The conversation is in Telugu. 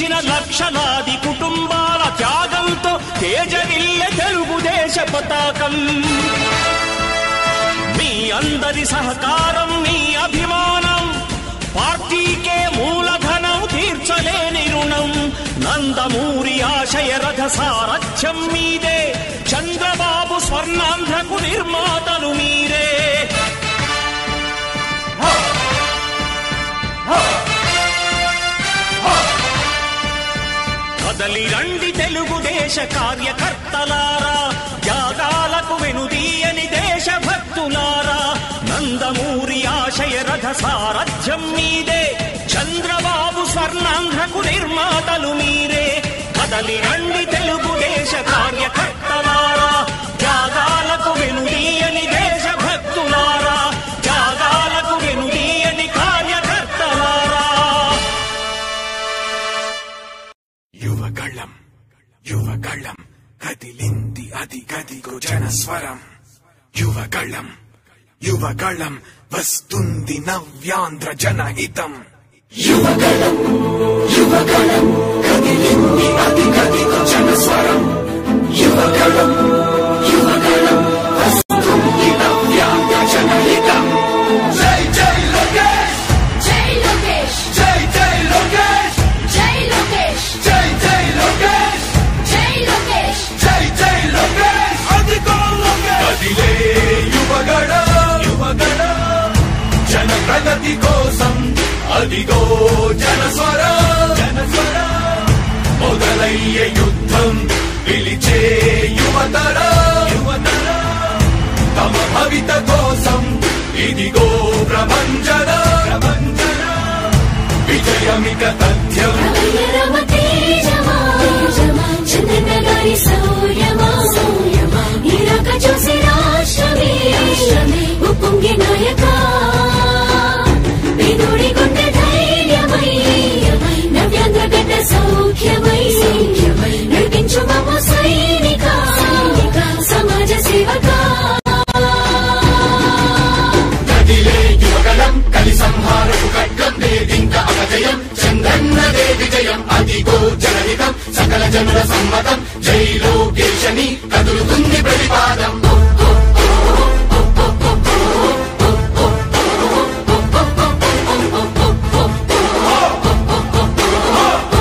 నిలిచిన లక్షలాది కుటుంబాల త్యాగంతో తేజవిల్లె తెలుగుదేశ పతాకం మీ అందరి సహకారం మీ అభిమానం పార్టీకే మూలధనం తీర్చలేని రుణం నందమూరి ఆశయ రథ సారథ్యం మీదే చంద్రబాబు స్వర్ణాంధ్రకు నిర్మాతలు మీరే కదలి రండి తెలుగుదేశ కార్యకర్తలారా త్యాగాలకు వెనుదీయని దేశభక్తులారా నందమూరి ఆశయ రథ సారథ్యం మీదే చంద్రబాబు స్వర్ణాంధ్రకు నిర్మాతలు మీరే కదలి రండి తెలుగుదేశ కార్యకర్తలారా త్యాగాలకు వెనుదీయని దేశభక్తులారా త్యాగాలకు వెనుదీయని కార్యకర్తలారా యువగళం యువగళం కదిలింది అది గదిగో జనస్వరం యువగళం యువగళం వస్తుంది నవ్యాంధ్ర జనహితం యువగళం యువగళం కదిలింది అది గదిగో జనస్వరం యువగళం యువగళం వస్తుంది నవ్యాంధ్ర జనహితం జై జై లోకేష్ జై లోకేష్ జై జై లోకేష్ జై లోకేష్ జై జై లోకేష్ జై లోకేష్ జై జై లోకేష్ అదిగో లోకేష్ కదిలే యువగడ యువగడ జన ప్రగతి కోసం అదిగో జనస్వర జనస్వర మొదలయ్యే యుద్ధం పిలిచే యువతర యువతర తమ భవిత కోసం ఇదిగో ప్రభంజన ప్రభంజన విజయమిక తథ్యం రమ తేజమా చంద్రన్న గారి సౌర్యమా ఇరాక చూసి రాష్ట్రమే ఉప్పొంగి నాయక పేదోడి గుండె ధైర్యమై నవ్యాంధ్ర గడ్డ సౌఖ్యమై నడిపించు మమ్మ సైనిక సమాజ సేవక కదిలే యువగలం కలి సంహారపు ఖడ్గం వేదింక అపజయం చంద్రన్నదే విజయం అదిగో జనహితం సకల జనుల సమ్మతం జై లోకేశని కదులుతుంది ప్రతిపాదం